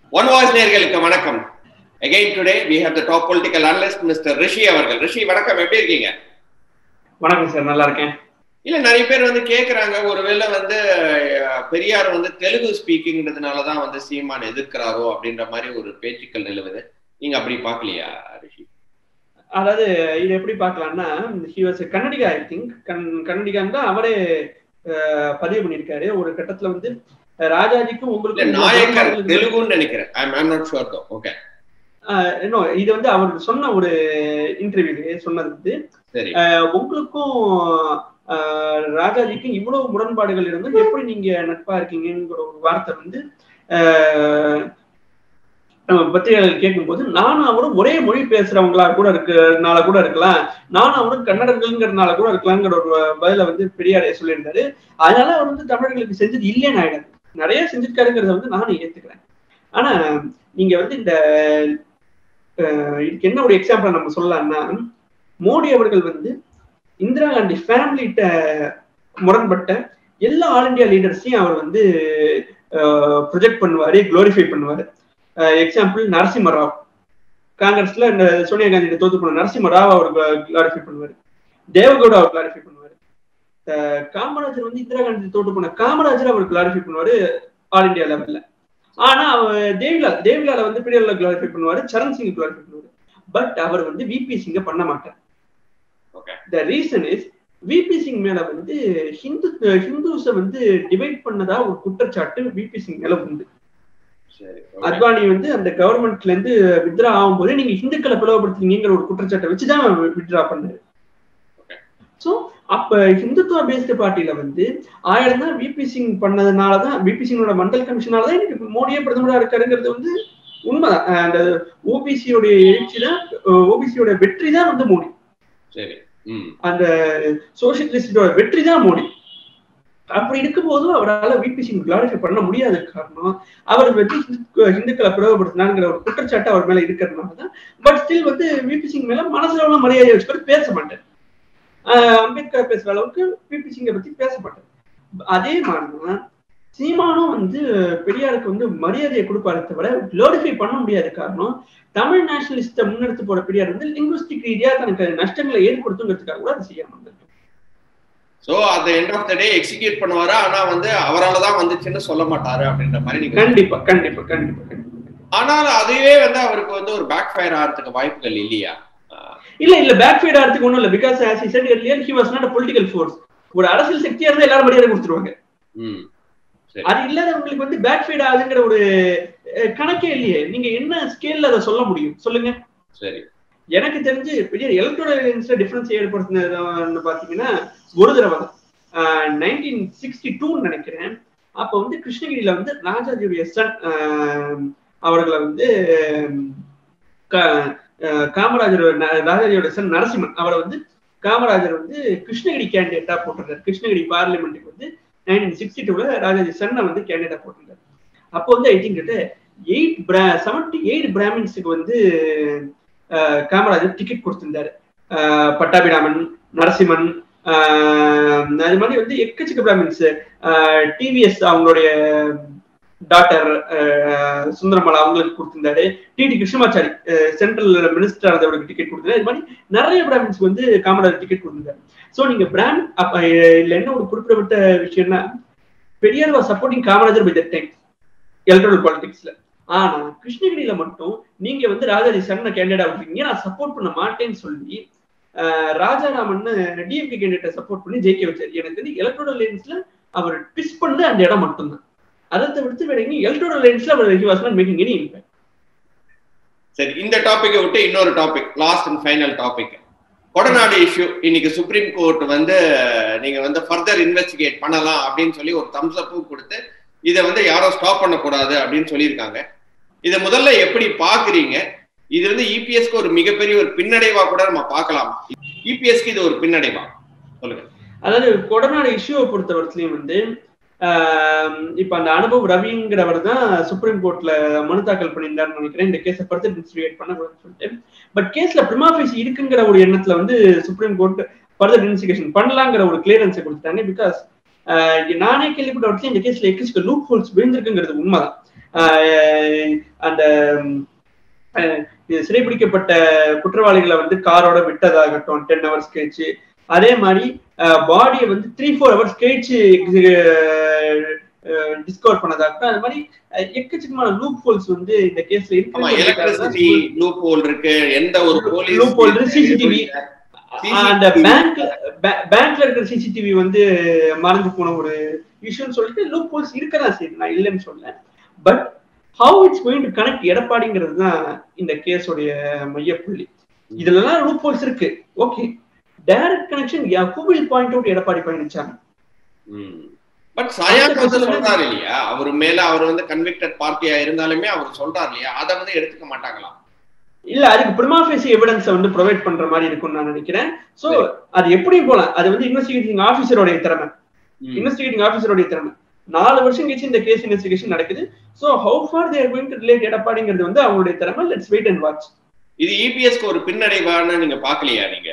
One voice நேர்களுக்கு வணக்கம் again today we have the top political analyst mister Rishi அவர்கள் ரிஷி வணக்கம் எப்படி இருக்கீங்க வணக்கம் சார் நல்லா இருக்கேன் இல்ல நிறைய பேர் வந்து கேக்குறாங்க ஒருவேளை வந்து அஹ், பெரியார் வந்து தெலுங்கு ஸ்பீக்கிங்ன்றதுனால தான் வந்து சீமான் எதிர்க்கிறாரோ அப்படின்ற மாதிரி ஒரு பேச்சுக்கள் நிலவுது நீங்க அப்படி பார்க்கலையா ரிஷி அதாவது இது எப்படி பார்க்கலாம்னா he was Kannadiga I think கன் கன்னடிகான் தான் அவரே அஹ், பதிவு பண்ணியிருக்காரு ஒரு கட்டத்துல வந்து அஹ், ராஜாஜிக்கும் இல்ல உங்களுக்கும் நாயக்கர் தெலுங்குன்னு நினைக்கிறேன் I I'm not sure though okay ah, no, இது வந்து அவர் சொன்ன ஒரு இன்டர்வியூ சொன்னது வந்து சரி அஹ், உங்களுக்கும் அஹ், ராஜாஜிக்கும் இவ்வளவு முரண்பாடுகள் இருந்து எப்படி நீங்க நட்பா இருக்கீங்கங்கிற ஒரு வார்த்தை வந்து அஹ், நம்ம பத்திரிகையாளர்கள் கேட்கும்போது நானும் அவரும் ஒரே மொழி பேசுறவங்களா கூட இருக்கனால கூட இருக்கலாம் நானும் அவரும் கன்னடர்கள்ங்கிறதுனால கூட இருக்கலாங்கிற ஒரு பதில வந்து பெரியாரே சொல்லியிருந்தாரு அதனால அவர் வந்து தமிழர்களுக்கு செஞ்சது இல்லைன்னு ஆயிடாது நிறைய செஞ்சிருக்காருங்கிறத வந்து நானும் ஏத்துக்கிறேன் ஆனா நீங்க வந்து இந்த அஹ், இதுக்கு என்ன ஒரு எக்ஸாம்பிள் நம்ம சொல்லலாம்னா மோடி அவர்கள் வந்து இந்திரா காந்தி ஃபேமிலிட்ட முரண்பட்ட எல்லா ஆல் இந்தியா லீடர்ஸையும் அவர் வந்து ப்ரொஜெக்ட் பண்ணுவாரு க்ளோரிஃபை பண்ணுவாரு எக்ஸாம்பிள் நரசிம்ம ராவ் காங்கிரஸ்ல இந்த சோனியா காந்தி தோத்து போன நரசிம்ம ராவ் அவர் கிளாரிஃபை பண்ணுவாரு தேவகவுடா அவர் கிளாரிஃபை பண்ணுவாரு அஹ் காமராஜர் வந்து இந்திரா காந்தி தோத்து போன காமராஜர் அவர் கிளாரிஃபை பண்ணுவாரு ஆல் இந்தியா லெவல்ல ஆனா அவர் தேவிலால் தேவிலால வந்து பிடிஎல்ல கிளாரிஃபை பண்ணுவாரு சரண் சிங் கிளாரிஃபை பண்ணுவாரு பட் அவர் வந்து விபி சிங்க பண்ண மாட்டார் Okay. The reason is VP Singh மேல வந்து ஹிந்து ஹிந்துஸை வந்து டிவைட் பண்ணதா ஒரு குற்றச்சாட்டு விபி சிங் மேல உண்டு சரி அத்வானி வந்து அந்த கவர்மெண்ட்ல இருந்து வித்ரா ஆகும்போது நீங்க ஹிந்துக்களை பிளவுபடுத்துறீங்கிற ஒரு குற்றச்சாட்டை வச்சுதான் வித்ரா பண்ணாரு Okay. சோ அப்ப ஹிந்துத்துவ பேஸ்டு பார்ட்டில வந்து ஆயிரம் தான் விபி சிங் பண்ணதுனாலதான் விபி சிங்கோட மண்டல் கமிஷனால தான் இன்னைக்கு மோடியே பிரதமரா இருக்காருங்கிறது வந்து உண்மைதான் அஹ் அந்த ஓபிசியோட எழுச்சி தான் ஓபிசியோட வெற்றி தான் வந்து மோடி சரி ம் அந்த சோசியலிஸ்டோட வெற்றி தான் மோடி அப்படி இருக்கும்போது அவரால் விபி சிங் கிளாரிஃபை பண்ண முடியாத காரணம் அவர் வந்து ஹிந்து- ஹிந்துக்களை பிளவுபடுத்தினாங்கிற ஒரு குற்றச்சாட்டு அவர் மேல இருக்கிறதுனால தான் பட் ஸ்டில் வந்து விபி சிங் மேல மனசுல உள்ள மரியாதை வச்சுக்கிட்டு பேச மாட்டார் ஆஹ் அம்பேத்கர் பேசுற அளவுக்கு விபி சிங்கை பத்தி பேச மாட்டார் அதே மாதிரிதான் சீமானும் வந்து பெரியாருக்கு வந்து மரியாதையை கொடுப்பாரு தவிர குளோரிஃபை பண்ண முடியாத காரணம் தமிழ் நேஷனலிஸ்ட முன்னெடுத்து போற பெரியார் வந்து லிங்குஸ்டிக் ரீதியா தனக்கு நஷ்டங்களை ஏற்படுத்துங்கிறதுக்காக கூட அதை செய்யாம இருந்தார். So at the end of the day execute பண்ணுவாரு ஆனா வந்து அவரால தான் வந்துச்சுன்னு சொல்ல மாட்டாரு அப்படின்ற மாதிரி நீங்க கண்டிப்பா கண்டிப்பா கண்டிப்பா கண்டிப்பா ஆனால் அதுவே வந்து அவருக்கு வந்து ஒரு பேக் ஃபயர் ஆகிறதுக்கு வாய்ப்புகள் இல்லையா ஆஹ் இல்ல இல்ல பேக் ஃபைட் ஆகிறதுக்கு ஒண்ணும் இல்ல because as I said earlier he was not a political force ஒரு அரசியல் சக்தியா இருந்தா எல்லாரும் மரியாதை கொடுத்துருவாங்க ம் சரி அது இல்லாதவங்களுக்கு வந்து பேக் ஃபைட் ஆகுதுங்கிற ஒரு அஹ், கணக்கே இல்லையே நீங்க என்ன ஸ்கேல்ல அதை சொல்ல முடியும் சொல்லுங்க சரி எனக்கு தெரிஞ்சு பெரிய எலக்ட்ரோல டிஃபரன்ஸ் ஏற்படுத்தினது பாத்தீங்கன்னா ஒரு தடவை தான் நைன்டீன் சிக்ஸ்டி டூன்னு நினைக்கிறேன் அப்ப வந்து கிருஷ்ணகிரியில வந்து ராஜாஜியுடைய சன் அவர்களை வந்து க- அஹ், காமராஜர் ந- ராஜாஜியோட சன் நரசிம்மன் அவரை வந்து காமராஜர் வந்து கிருஷ்ணகிரி கேண்டிடேட்டா போட்டிருந்தார் கிருஷ்ணகிரி பார்லிமெண்ட்டுக்கு வந்து நைன்டீன் சிக்ஸ்டி டூல ராஜாஜி சன்னை வந்து கேண்டிடேட்டா போட்டிருந்தார் அப்போ வந்து ஐ திங்க் எயிட் பிரா செவன்டி எயிட் பிராமின்ஸுக்கு வந்து அஹ், காமராஜர் டிக்கெட் கொடுத்திருந்தாரு அஹ், பட்டாபிராமன் நரசிம்மன் அஹ், அது மாதிரி வந்து எக்கச்சக்க பிராமின்ஸ் டிவிஎஸ் அவங்களுடைய டாக்டர் சுந்தரமலா அவங்களுக்கு கொடுத்திருந்தாரு டிடி கிருஷ்ணமாச்சாரி சென்ட்ரல் மினிஸ்டர் அவருக்கு டிக்கெட் கொடுத்திருந்தாரு இது மாதிரி நிறைய பிராமின்ஸ்க்கு வந்து காமராஜர் டிக்கெட் கொடுத்திருந்தாரு சோ நீங்க பிராம் அப்ப அஹ், இதுல என்ன ஒரு குறிப்பிடப்பட்ட விஷயம்னா Periyar was supporting Kamarajar by that time electoral பாலிடிக்ஸ்ல ஆனா கிருஷ்ணகிரியில மட்டும் நீங்க வந்து ராஜாஜி சரண கேண்டிடேட் விட்டுருக்கீங்க நான் சப்போர்ட் பண்ண மாட்டேன்னு சொல்லி ஆஹ் ராஜாராமன் டிஎம்கே கேண்டிடேட்டை சப்போர்ட் பண்ணி ஜெயிக்க வச்சார் எனக்கு வந்து எலக்ட்ரோல் லைன்ஸ்ல அவர் ட்விஸ்ட் பண்ண அந்த இடம் மட்டும்தான் அதை தவிர்த்து வேற எங்கேயும் எலக்ட்ரோல் லைன்ஸ்ல அவர் he was not making any impact சரி இந்த டாபிக்கை விட்டு இன்னொரு topic last and final topic Kodanad issue இன்னைக்கு சுப்ரீம் கோர்ட் வந்து நீங்க வந்து ஃபர்தர் இன்வெஸ்டிகேட் பண்ணலாம் அப்படின்னு சொல்லி ஒரு தம்ஸ் அப்பும் கொடுத்து இதை வந்து யாரும் ஸ்டாப் பண்ணக்கூடாது அப்படின்னு சொல்லியிருக்காங்க இதை முதல்ல எப்படி பாக்குறீங்க இது வந்து இபிஎஸ்க்கு ஒரு மிகப்பெரிய ஒரு பின்னடைவா கூட நம்ம பார்க்கலாம் இபிஎஸ்க்கு இது ஒரு பின்னடைவா சொல்லுங்க அதாவது கொடநாடு இஷ்யூவை பொறுத்தவரையிலையும் வந்து ஆஹ் இப்ப அந்த அனுபவ் ரவிங்கிறவர் தான் சுப்ரீம் கோர்ட்ல மனு தாக்கல் பண்ணியிருந்தாருன்னு நினைக்கிறேன் இந்த கேஸை ஃபர்தர் இன்வெஸ்டிகேட் பண்ண சொல்லிட்டு பட் கேஸ்ல பிரிமாஃபேஸ் இருக்குங்கிற ஒரு எண்ணத்துல வந்து சுப்ரீம் கோர்ட் ஃபர்தர் இன்வெஸ்டிகேஷன் பண்ணலாங்கிற ஒரு கிளியரன்ஸை கொடுத்தாங்க பிகாஸ் நானே கேள்விப்பட்ட வரைக்கும் இந்த கேஸ்ல எக்கச்சக்க லூப் ஹோல்ஸ் விழுந்திருக்குங்கிறது உண்மைதான் ஆஹ் அந்த ஆஹ் இது சிறைபிடிக்கப்பட்ட குற்றவாளிகளை வந்து காரோட விட்டதாகட்டும் டென் ஹவர்ஸ் கழிச்சு அதே மாதிரி பாடியை வந்து த்ரீ ஃபோர் ஹவர்ஸ் கழிச்சு டிஸ்கவர் பண்ணதாகட்டும் அது மாதிரி அஹ், எக்கச்சக்கமான லூப் ஹோல்ஸ் வந்து இந்த கேஸ்ல ஆமா எலக்ட்ரிசிட்டி லூப் ஹோல் இருக்கு எந்த ஒரு போலீஸ் Loop hole இருக்கு, CCTV. அந்த பேங்க் பேங்க்ல இருக்கிற சிசிடிவி வந்து மறந்து போன ஒரு விஷயம்னு சொல்லிட்டு லூப் ஹோல்ஸ் இருக்கதான் செய்யுது நான் இல்லைன்னு சொல்ல but how it's going to connect எடப்பாடிங்கிறது தான் இந்த கேஸோடைய மையப்புள்ளி இதுலலாம் லூப் ஹோல்ஸ் இருக்கு okay direct connection who will point out Edappadi Palaniswami but சயாக் வந்து சொல்றாரு இல்லையா அவர் மேல அவர் வந்து கன்விக்டட் பார்ட்டியா இருந்தாலுமே அவர் சொல்றாரு இல்லையா அதை வந்து எடுத்துக்க மாட்டாங்களா இல்ல அதுக்கு பிரிமாஃபேசி எவிடன்ஸ் வந்து ப்ரொவைட் பண்ற மாதிரி இருக்கும்னு நான் நினைக்கிறேன் சோ அது எப்படியும் போலாம் அது வந்து இன்வெஸ்டிகேட்டிங் ஆபீசரோடைய திறமை இன்வெஸ்டிகேட்டிங் ஆபீசரோடைய திறமை நாலு வருஷம் கழிச்சு இந்த கேஸ் இன்வெஸ்டிகேஷன் நடக்குது so how far they're going to relate எடப்பாடிங்கிறது வந்து அவங்களுடைய திறமை லெட்ஸ் வெயிட் அண்ட் வாட்ச் இது இபிஎஸ்க்கு ஒரு பின்னடைவான்னு நீங்க பாக்கலையா நீங்க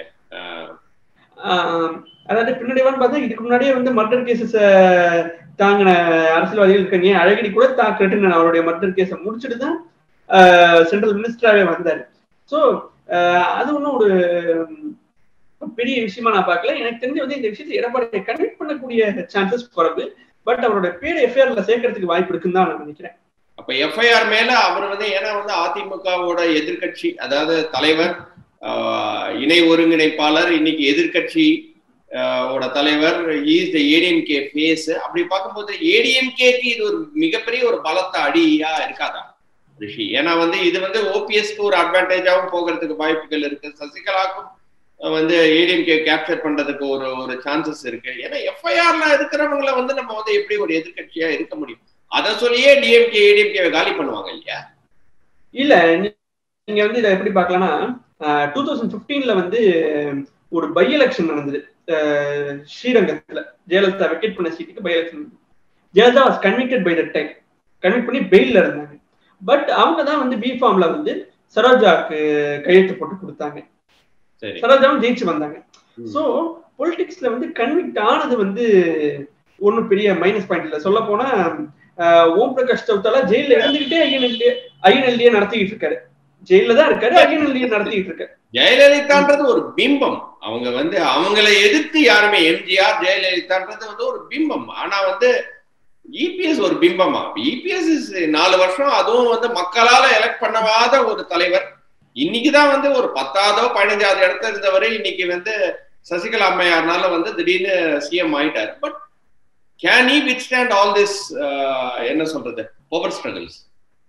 ஆஹ் அதாவது பின்னடைவான்னு பார்த்தா இதுக்கு முன்னாடியே வந்து மர்டர் கேசஸ் தாங்கின அரசியல்வாதிகள் இருக்காங்க அழகிரி கூட தா கிருட்டினன் அவருடைய மர்டர் கேஸை முடிச்சுட்டு தான் சென்ட்ரல் மினிஸ்டராகவே வந்தார் ஸோ அது ஒன்றும் ஒரு உம், பெரிய விஷயமா நான் பார்க்கல எனக்கு தெரிஞ்சு வந்து இந்த விஷயத்தை எடப்பாடியை கன்வெக்ட் பண்ணக்கூடிய சான்சஸ் குறைவு பட் அவரோட பேர் எஃப்ஐஆர்ல சேர்க்கறதுக்கு வாய்ப்பு இருக்குன்னு தான் நான் நினைக்கிறேன் அப்ப எஃப்ஐஆர் மேல அவர் வந்து ஏன்னா வந்து அதிமுகவோட எதிர்க்கட்சி அதாவது தலைவர் ஆஹ், இணை ஒருங்கிணைப்பாளர் இன்னைக்கு எதிர்க்கட்சி ஆஹ், ஓட தலைவர் இஸ் த ஏடிஎம்கே ஃபேஸ் அப்படி பார்க்கும்போது ஏடிஎம்கேக்கு இது ஒரு மிகப்பெரிய ஒரு பலத்த அடியா இருக்காதா ரிஷி ஏன்னா வந்து இது வந்து ஓபிஎஸ்க்கு ஒரு அட்வான்டேஜாவும் போகிறதுக்கு வாய்ப்புகள் இருக்கு சசிகலாக்கும் அஹ், வந்து ஏடிஎம்கே கேப்சர் பண்றதுக்கு ஒரு ஒரு சான்சஸ் இருக்கு ஏன்னா எஃப்ஐஆர்ல இருக்கிறவங்கள வந்து நம்ம வந்து எப்படி ஒரு எதிர்க்கட்சியா இருக்க முடியும் அத சொல்லியே டிஎம்கே ஏடிஎம்கே காலி பண்ணுவாங்க இல்லையா இல்ல நீ- நீங்க வந்து இதை எப்படி பார்க்கலாம்னா டூ தௌசண்ட் பிப்டீன்ல வந்து ஒரு பை எலெக்ஷன் நடந்தது அஹ், ஸ்ரீரங்கத்துல ஜெயலலிதா வெக்கெட் பண்ண சீட்டுக்கு by election Jayalalithaa was convicted by the time convict பண்ணி பெயில்ல இருந்தாங்க பட் அவங்க தான் வந்து பி ஃபார்ம்ல வந்து சரோஜாக்கு கையெழுத்து போட்டு கொடுத்தாங்க சரி சரோஜாவும் ஜெயிச்சு வந்தாங்க ம். சோ பொலிட்டிக்ஸ்ல வந்து கன்விக்ட் ஆனது வந்து ஒன்றும் பெரிய மைனஸ் பாயிண்ட் இல்ல சொல்ல போனா ஆஹ், ஓம் பிரகாஷ் சௌத்தாலா ஜெயில இருந்துகிட்டே ஐஎன்எல்ஏ ஐஎன்எல்ஏ நடத்திக்கிட்டு இருக்காரு ஜெயில தான் இருக்காரு ஐஎன்எல்ஏ நடத்திக்கிட்டு இருக்காரு ஜெயலலிதான்றது ஒரு பிம்பம் அவங்க வந்து அவங்கள எதிர்த்து யாருமே எம்ஜிஆர் ஜெயலலிதான்றது வந்து ஒரு பிம்பம் ஆனா வந்து இபிஎஸ் ஒரு பிம்பமா இபிஎஸ் நாலு வருஷம் அதுவும் வந்து மக்களால எலெக்ட் பண்ணவாத ஒரு தலைவர் இன்னைக்குதான் வந்து ஒரு பத்தாவதோ பதினஞ்சாவது இடத்துல இருந்தவரை இன்னைக்கு வந்து சசிகலா அம்மையார்னால வந்து திடீர்னு சிஎம் ஆயிட்டார் but can he withstand all this என்ன சொல்றது பவர் ஸ்ட்ரகிள்ஸ்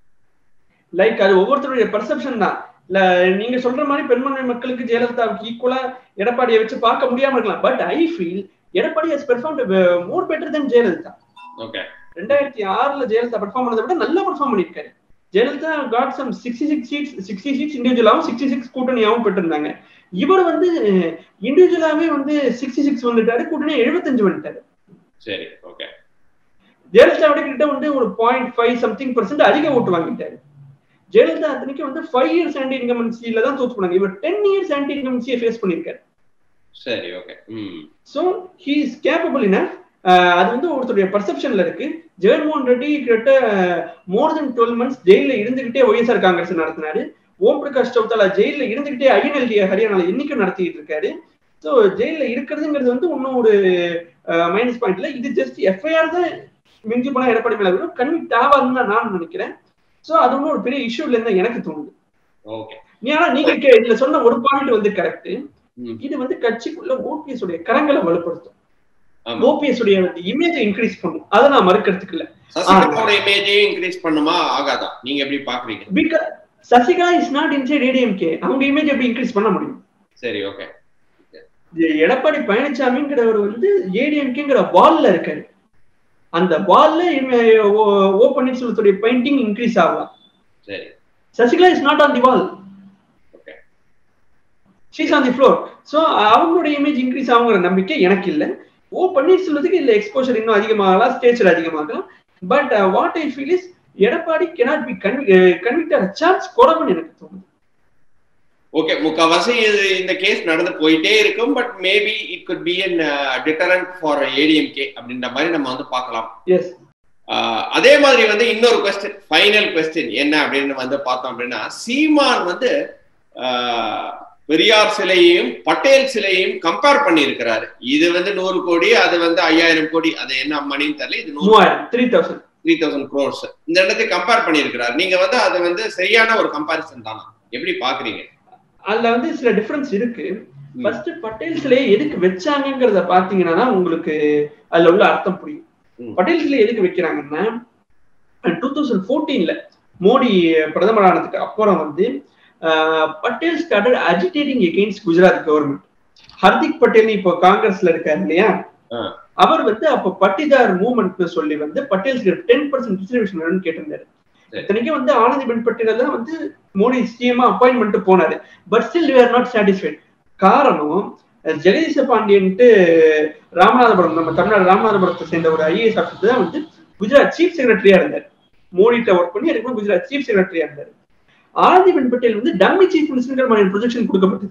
லைக் அது ஒவ்வொருத்தருடைய பெர்செப்ஷன் தான் இல்ல நீங்க சொல்ற மாதிரி பெரும்பான்மை மக்களுக்கு ஜெயலலிதாவுக்கு ஈக்குவலா எடப்பாடியை வச்சு பார்க்க முடியாம இருக்கலாம் but I feel Edappadi has perform more better then Jayalalithaa okay ரெண்டாயிரத்தி ஆறுல ஜெயலலிதா பெர்ஃபார்ம் பண்ணதை விட நல்லா பெர்ஃபார்ம் பண்ணிருக்காரு Jayalalithaa got some sixty six seats sixty seats இண்டிவிஜுவலாவும் சிக்ஸ்டி சிக்ஸ் கூட்டணியாவும் பெற்றிருந்தாங்க இவர் வந்து இண்டிவிஜுவலாவே வந்து சிக்ஸ்டி சிக்ஸ் வந்துட்டாரு கூட்டணி எழுபத்தஞ்சு வந்துட்டாரு சரி ஓகே ஜெயலலிதா விட கிட்ட வந்து ஒரு பாயிண்ட் ஃபைவ் சம்திங் பர்சன்ட் அதிக ஓட்டு வாங்கிட்டாரு ஜெயலலிதா அத்தனைக்கு வந்து ஃபைவ் இயர்ஸ் ஆன்டி இன்கமன்சியில தான் தோத்து போனாங்க இவர் டென் இயர்ஸ் ஆன்டி இன்கமன்சியை ஃபேஸ் பண்ணிருக்காரு சரி ஓகே ம் ஸோ ஹி இஸ் கேப்பபிள் இன அது வந்து ஒருத்தருடைய பர்செப்ஷன்ல இருக்கு ஜெகன்மோகன் ரெட்டி கிட்ட மோர் தென் டுவெல் மந்த்ஸ் ஜெயில இருந்துகிட்டே ஒய்எஸ்ஆர் காங்கிரஸ் நடத்தினாரு ஓம் பிரகாஷ் சௌதாலா ஜெயில இருந்துகிட்டே ஐஎன்எல்டி ஹரியானால இன்னைக்கும் நடத்திட்டு இருக்காரு ஸோ ஜெயில இருக்கிறதுங்கிறது வந்து இன்னும் ஒரு மைனஸ் பாயிண்ட் இல்ல இது ஜஸ்ட் எஃப்ஐஆர் தான் மிஞ்சி போனா எடப்பாடி மேல வரும் கன்விக்ட் ஆகாதுன்னு தான் நான் நினைக்கிறேன் ஸோ அது ஒன்றும் ஒரு பெரிய இஷ்யூ இல்லைன்னு எனக்கு தோணுது ஓகே நீ ஆனா நீங்க கே- இதுல சொன்ன ஒரு பாயிண்ட் வந்து கரெக்ட் ம். இது வந்து கட்சிக்குள்ள ஓபிஎஸ் உடைய கரங்களை வலுப்படுத்தும் ஆமா. ஓபிஎஸ் உடைய இமேஜை இன்க்ரீஸ் பண்ணும் அதை நான் மறுக்கிறதுக்கு இல்ல சசிகலாவோட இமேஜையும் இன்க்ரீஸ் பண்ணுமா ஆகாதா நீங்க எப்படி பாக்குறீங்க because Sasikala is not inside ADMK அவங்க இமேஜ் எப்படி இன்க்ரீஸ் பண்ண முடியும் சரி ஓகே இது எடப்பாடி பழனிசாமிங்கிறவர் வந்து ஏடிஎம்கேங்கிற வால்ல இருக்காரு அந்த வால்ல ஓ பன்னீர்செல்வத்துடைய பெயிண்டிங் இன்க்ரீஸ் ஆகலாம் சரி Sasikala is not on the wall okay she's on the floor so அவங்களோட இமேஜ் இன்க்ரீஸ் ஆகுங்கிற நம்பிக்கை எனக்கு இல்லை ஓ பன்னீர்செல்வத்துக்கு இல்ல எக்ஸ்போஷர் இன்னும் அதிகமாகலாம் ஸ்டேச்சர் அதிகமாகலாம் but what I feel is Edappadi cannot be convict chance குறவுன்னு எனக்கு தோணுது ஓகே முக்காவாசி இது இந்த கேஸ் நடந்து போயிட்டே இருக்கும் but maybe it could be an deterrent for ADMK அப்படின்ற மாதிரி நம்ம வந்து பார்க்கலாம் எஸ் ஆஹ் அதே மாதிரி வந்து இன்னொரு கொஸ்டின் ஃபைனல் கொஸ்டின் என்ன அப்படின்னு வந்து பார்த்தோம் அப்படின்னா சீமான் வந்து ஆஹ் பெரியார் சிலையையும் பட்டேல் சிலையையும் கம்பேர் பண்ணி இருக்கிறாரு இது வந்து நூறு கோடி அது வந்து ஐயாயிரம் கோடி அது என்ன மணின்னு தெரியல இது நூறு மூவாயிரம் three thousand three thousand crores இந்த இடத்தை கம்பேர் பண்ணியிருக்கிறார் நீங்க வந்து அது வந்து சரியான ஒரு கம்பாரிசன் தானா எப்படி பாக்குறீங்க அதுல வந்து சில டிஃபரன்ஸ் இருக்கு ம். ஃபர்ஸ்ட் பட்டேல் சிலையை எதுக்கு வச்சாங்கங்கிறத பாத்தீங்கன்னா தான் உங்களுக்கு அதுல உள்ள அர்த்தம் புரியும் ம். பட்டேல் சிலை எதுக்கு வைக்கிறாங்கன்னா டூ தௌசண்ட் ஃபோர்டீன்ல மோடி பிரதமர் ஆனதுக்கு அப்புறம் வந்து ah, Patel started agitating against Gujarat government Hardik Patel இப்போ காங்கிரஸ்ல இருக்காரு இல்லையா ஆ. அவர் வந்து அப்ப பட்டிதார் மூவ்மெண்ட் சொல்லி வந்து பட்டேல்ஸ்க்கு டென் பர்சன்ட் ரிசர்வேஷன் வேணும்னு கேட்டிருந்தாரு சரி. இத்தனைக்கும் வந்து ஆனந்திபென் பட்டேல் தான் வந்து மோடி சிஎம் அப்பாயின்மெண்ட் போனாரு but still we are not satisfied காரணம் அஹ் ஜெகதீச பாண்டியன்ட்டு ராமநாதபுரம் நம்ம தமிழ்நாடு ராமநாதபுரத்தை சேர்ந்த ஒரு ஐஏஎஸ் ஆஃபீஸர் தான் வந்து குஜராத் சீஃப் செக்ரட்டரியா இருந்தார் மோடிட்ட ஒர்க் பண்ணி அதுக்கு குஜராத் சீஃப் செக்ரட்டரியா இருந்தார் ஆனந்திபென் பட்டேல் வந்து டம்மி சீஃப் மினிஸ்டர் மாதிரி ப்ரொஜெக்ஷன் கொடுக்கப்பட்டது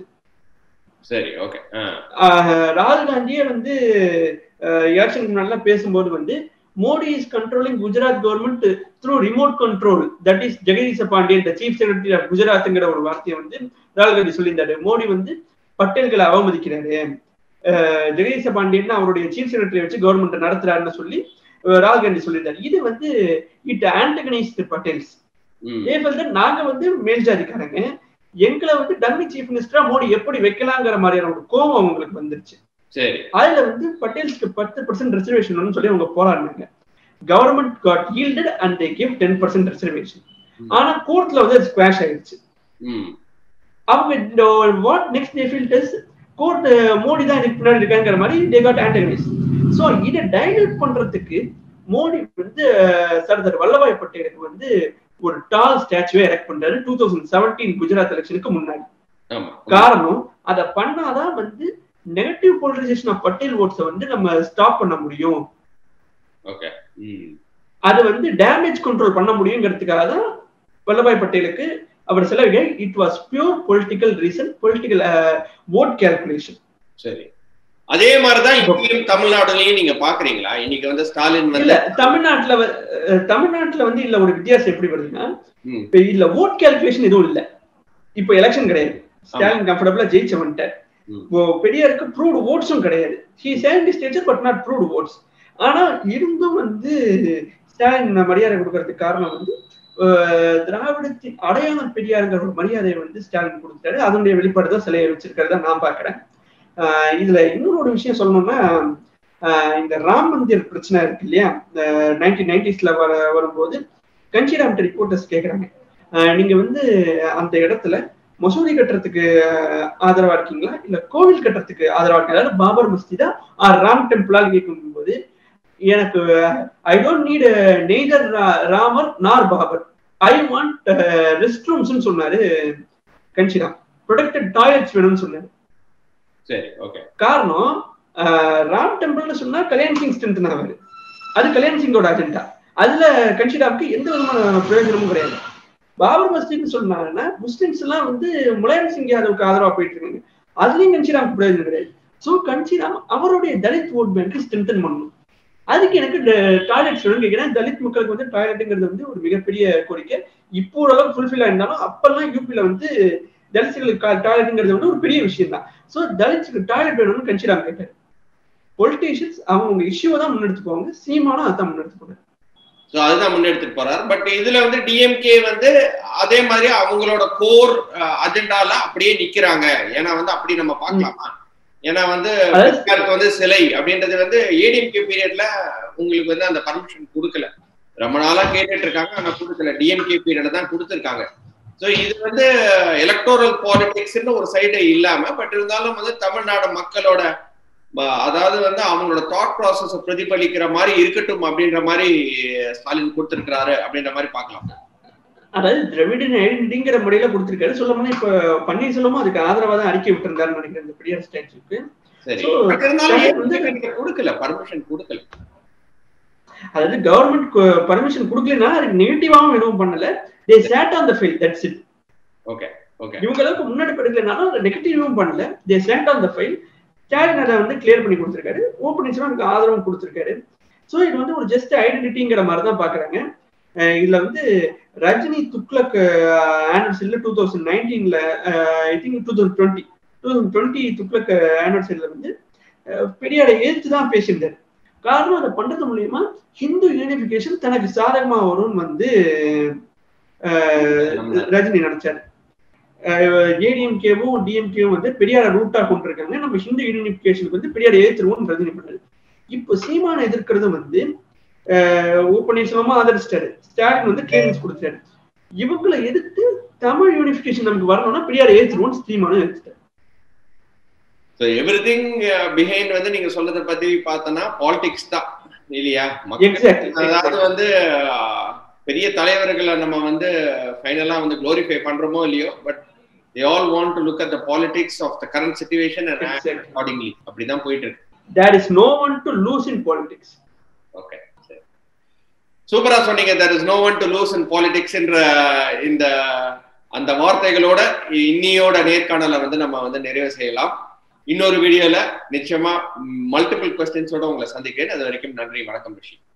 சரி ஓகே ஆஹ் ராகுல் காந்தியே வந்து எலெக்ஷனுக்கு முன்னாடி பேசும்போது வந்து Modi is controlling Gujarat government through remote control that is Jagadisha Pandian the chief secretary of குஜராத்ங்கிற ஒரு வார்த்தையை வந்து ராகுல் காந்தி சொல்லியிருந்தாரு மோடி வந்து பட்டேல்களை அவமதிக்கிறாரு அஹ் ஜெகதீச பாண்டியன் அவருடைய சீஃப் செக்ரட்டரி வச்சு கவர்மெண்ட் நடத்துறாருன்னு சொல்லி அஹ் ராகுல் காந்தி சொல்லியிருந்தாரு இது வந்து இட் ஆண்டகனைஸ் பட்டேல்ஸ் அதே போல நாங்க வந்து மேல் ஜாதிக்காரங்க எங்களை வந்து டம்மி சீஃப் மினிஸ்டரா மோடி எப்படி வைக்கலாங்கிற மாதிரியான ஒரு கோபம் அவங்களுக்கு வந்துருச்சு சரி அதுல வந்து பட்டேல்ஸ்க்கு பத்து பர்சன்ட் ரிசர்வேஷன் சொல்லி அவங்க போராடினாங்க government got yielded and they give ten percent reservation ம். ஆனா கோர்ட்ல வந்து அது ஸ்குவாஷ் ஆயிடுச்சு ம் அவங்க what next they feel is court Modi தான் இதுக்கு பின்னாடி இருக்காங்கிற மாதிரி தே காட் ஆண்டகனைஸ் ஸோ இதை டைல்யூட் பண்றதுக்கு மோடி வந்து அஹ், சர்தார் வல்லபாய் பட்டேலுக்கு வந்து ஒரு டால் ஸ்டாச்சுவே எரெக்ட் பண்றாரு டூ தௌசண்ட் செவன்டீன் குஜராத் எலெக்ஷனுக்கு முன்னாடி ஆமா காரணம் அதை பண்ணாதான் வந்து நெகட்டிவ் போலரைசேஷன் ஆஃப் பட்டேல் ஓட்ஸை வந்து நம்ம ஸ்டாப் பண்ண முடியும் ஓகே ம் அது வந்து டேமேஜ் கண்ட்ரோல் பண்ண முடியுங்கிறதுக்காக தான் வல்லபாய் பட்டேலுக்கு அவர் செலவிட it was pure political reason political vote calculation சரி அதே மாதிரிதான் இங்கேயும் தமிழ்நாடுலயும் நீங்க பாக்குறீங்களா இன்னைக்கு வந்து ஸ்டாலின் இல்ல வந்து தமிழ்நாட்டுல வ- அஹ், தமிழ்நாட்டுல வந்து இல்ல ஒரு வித்தியாசம் எப்படி வருதுன்னா ம். இப்ப இல்ல ஓட் கேல்குலேஷன் எதுவும் இல்ல இப்ப எலெக்ஷன் கிடையாது ஸ்டாலின் கம்ஃபர்டபுளா ஜெயிச்ச வந்துட்டார் ம். இப்போ பெரியாருக்கு ப்ரூவ்டு ஓட்ஸும் கிடையாது he send stature but not proved votes ஆனா இருந்தும் வந்து ஸ்டாலின் மரியாதை கொடுக்கறதுக்கு காரணம் வந்து அஹ், திராவிடத்தின் அடையாளம் பெரியாருங்கிற ஒரு மரியாதையை வந்து ஸ்டாலின் கொடுத்தாரு அதனுடைய வெளிப்பாடு தான் சிலையை வச்சிருக்கிறத நான் பாக்குறேன் ஆஹ் இதுல இன்னொரு ஒரு விஷயம் சொல்லணும்னா ஆஹ் இந்த ராம் மந்திர் பிரச்சனை இருக்கு இல்லையா இந்த நைன்டீன் நைன்டிஸ்ல வர வரும்போது கஞ்சிராம் ரிப்போர்ட்டர்ஸ் கேக்குறாங்க ஆஹ் நீங்க வந்து அந்த இடத்துல மசூதி கட்டுறதுக்கு ஆஹ் ஆதரவா இருக்கீங்களா இல்ல கோவில் கட்டுறதுக்கு ஆதரவா இருக்கீங்களா அதாவது பாபர் மஸ்ஜிதா ஆர் ராம் டெம்பிளால் கேட்கும்போது எனக்கு I don't need neither Ramar nor Babar I want rest rooms சொன்னாரு கஞ்சிராம் ப்ரொடெக்டட் டாய்லெட்ஸ் வேணும்னு சொன்னாரு சரி ஓகே காரணம் ஆஹ் ராம் டெம்பிள்னு சொன்னா கல்யாண் சிங் ஸ்ட்ரென்த் ஆவாரு அது கல்யாண் சிங்கோட அஜெண்டா அதுல கன்ஷிடாவுக்கு எந்த விதமான பிரயோஜனமும் கிடையாது பாபர் மஸ்ஜித்னு சொன்னாங்கன்னா முஸ்லிம்ஸ் எல்லாம் வந்து முலாயம் சிங் யாதவுக்கு ஆதரவா போயிட்டு இருக்காங்க அதுலயும் கன்ஷிராமுக்கு பிரயோஜனம் கிடையாது சோ கன்ஷிராம் அவருடைய தலித் ஓட் பேங்க் ஸ்ட்ரென்தன் பண்ணணும் அதுக்கு எனக்கு டாய்லெட்ஸ் வேணும்னு கேட்கிறேன் தலித் மக்களுக்கு வந்து டாய்லெட்டுங்கிறது வந்து ஒரு மிகப்பெரிய கோரிக்கை இப்போ ஓரளவுக்கு ஃபுல்ஃபில் ஆயிருந்தாலும் அப்பெல்லாம் யூபில வந்து தலித்துகளுக்கு டாய்லெட்டுங்கிறது வந்து ஒரு பெரிய விஷயம் தான் சோ தலித்துக்கு டாய்லெட் வேணும்னு கன்சிடாம கேட்டாரு பொலிட்டீஷியன்ஸ் அவங்க இஷ்யூவை தான் முன்னெடுத்துக்குவாங்க சீமானும் அதான் முன்னெடுத்துக்குவாங்க சோ அதுதான் முன்னெடுத்துட்டு போறாரு பட் இதுல வந்து டிஎம்கே வந்து அதே மாதிரி அவங்களோட கோர் அஜெண்டால அப்படியே நிக்கிறாங்க ஏன்னா வந்து அப்படி நம்ம பார்க்கலாமா ஏன்னா வந்து அதாவது- பெரியாருக்கு வந்து சிலை அப்படின்றது வந்து ஏடிஎம்கே பீரியட்ல உங்களுக்கு வந்து அந்த பர்மிஷன் கொடுக்கல ரொம்ப நாளா கேட்டுட்டு இருக்காங்க ஆனா கொடுக்கல டிஎம்கே பீரியட்ல தான் கொடுத்துருக்காங்க சோ இது வந்து எலக்டோரல் பாலிடிக்ஸ்னு ஒரு சைடு இல்லாம பட் இருந்தாலும் வந்து தமிழ்நாடு மக்களோட ப- அதாவது வந்து அவங்களோட தாட் ப்ராசஸ் பிரதிபலிக்கிற மாதிரி இருக்கட்டும் அப்படின்ற மாதிரி ஸ்டாலின் கொடுத்திருக்கிறாரு அப்படின்ற மாதிரி பார்க்கலாம் அதாவது திராவிடன் ஐடென்டிட்டிங்கிற முறையில கொடுத்திருக்காரு சொல்ல போனா இப்ப பன்னீர்செல்வமும் அதுக்கு ஆதரவா தான் அறிக்கை விட்டிருந்தாருன்னு நினைக்கிறேன் இந்த பெரியார் ஸ்டாச்சுக்கு சரி So, பட் இருந்தாலும் ஸ்டாலின் ஏன் வந்து- வந்து கொடுக்கல பர்மிஷன் கொடுக்கல அதாவது கவர்மெண்ட் பர்மிஷன் கொடுக்கலன்னா அதுக்கு நெகட்டிவாவும் எதுவும் பண்ணல they sat on the file that's it okay okay இவங்க அளவுக்கு முன்னாடி எடுக்கலனாலும் அதை நெகட்டிவும் பண்ணல they sat on the file Stalin அதை வந்து கிளியர் பண்ணி கொடுத்திருக்காரு ஓ பன்னீர்செல்வம் அதுக்கு ஆதரவும் கொடுத்திருக்காரு ஸோ இது வந்து ஒரு ஜஸ்ட் ஐடென்டிட்டிங்கிற மாதிரி தான் பாக்குறாங்க இதுல வந்து ரஜினி துக்ளக் ஆனிவர்சரியில் டூ தௌசண்ட் நைன்டீன்ல I think two thousand twenty two thousand twenty Thuglak ஆனிவர்சரியில் வந்து பெரியாரை ஏற்று தான் பேசியிருந்தார் காரணம் அதை பண்றது மூலியமா ஹிந்து யூனிபிகேஷன் தனக்கு சாதகமா வரும்னு வந்து ரஜினி நினைச்சாரு ஏடிஎம்கேவும் டிஎம்கேவும் வந்து பெரியார ரூட்டா கொண்டிருக்காங்க நம்ம ஹிந்து யூனிபிகேஷனுக்கு வந்து பெரியார ஏத்துருவோம் ரஜினி பண்ணாரு இப்போ சீமான எதிர்க்கிறது வந்து ஓ பன்னீர்செல்வமா ஆதரிச்சிட்டாரு ஸ்டாலின் வந்து கிளியரன்ஸ் கொடுத்தாரு இவங்களை எதிர்த்து தமிழ் யூனிபிகேஷன் நமக்கு வரணும்னா பெரியார ஏத்துருவோம் சீமானும் ஏத்துட்டாரு ஸோ எவ்ரி திங் பிஹைண்ட் வந்து நீங்க சொல்றதை பத்தி பார்த்தோன்னா பாலிடிக்ஸ் தான் இல்லையா அதாவது வந்து பெரிய தலைவர்களை நம்ம வந்து ஃபைனலா வந்து குளோரிஃபை பண்றோமோ இல்லையோ but they all want to look at the politics of the current situation and accordingly அப்படிதான் போயிட்டு இருக்கு there is no one to lose in politics okay சூப்பரா சொன்னீங்க there is no one to lose in politics என்ற இந்த அந்த வார்த்தைகளோட இன்னியோட நேர்காணலை வந்து நம்ம வந்து நிறைவு செய்யலாம் இன்னொரு வீடியோல நிச்சயமா மல்டிபிள் கொஸ்டின்ஸோட உங்களை சந்திக்கிறேன் அது வரைக்கும் நன்றி வணக்கம் ரிஷி